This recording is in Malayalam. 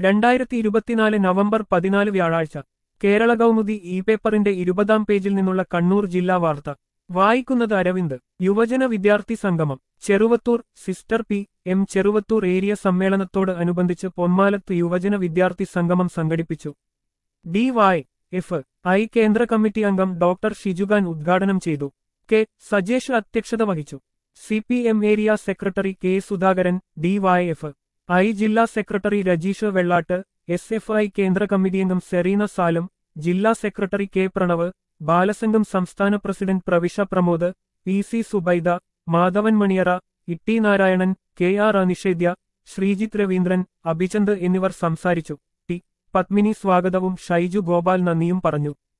രണ്ടായിരത്തി ഇരുപത്തിനാല് നവംബർ പതിനാല് വ്യാഴാഴ്ച കേരള കൗമുദി ഇ പേപ്പറിന്റെ ഇരുപതാം പേജിൽ നിന്നുള്ള കണ്ണൂർ ജില്ലാ വാർത്ത വായിക്കുന്നത് അരവിന്ദ് യുവജന വിദ്യാർത്ഥി സംഗമം Cheruvathur sister P M Cheruvathur area സമ്മേളനത്തോട് അനുബന്ധിച്ച് പൊന്മാലത്ത് യുവജന വിദ്യാർത്ഥി സംഗമം സംഘടിപ്പിച്ചു ഡി വൈ എഫ് ഐ കേന്ദ്ര കമ്മിറ്റി അംഗം ഡോക്ടർ ഷിജുഖാൻ ഉദ്ഘാടനം ചെയ്തു കെ സജേഷ് അധ്യക്ഷത വഹിച്ചു C P M area secretary K Sudhakaran D Y F I ജില്ലാ secretary Rajeesh Vellat S F I കേന്ദ്ര കമ്മിറ്റി അംഗം സെറീന സാലം ജില്ലാ സെക്രട്ടറി കെ പ്രണവ് ബാലസംഘം സംസ്ഥാന president Pravisha Pramod P C Subaida Madhavan Maniyara ഇട്ടി നാരായണൻ കെ ആർ അനിഷേദ്യ ശ്രീജിത്ത് രവീന്ദ്രൻ അഭിചന്ദ് എന്നിവർ സംസാരിച്ചു ടി പത്മിനി സ്വാഗതവും ഷൈജു ഗോപാൽ നന്ദിയും പറഞ്ഞു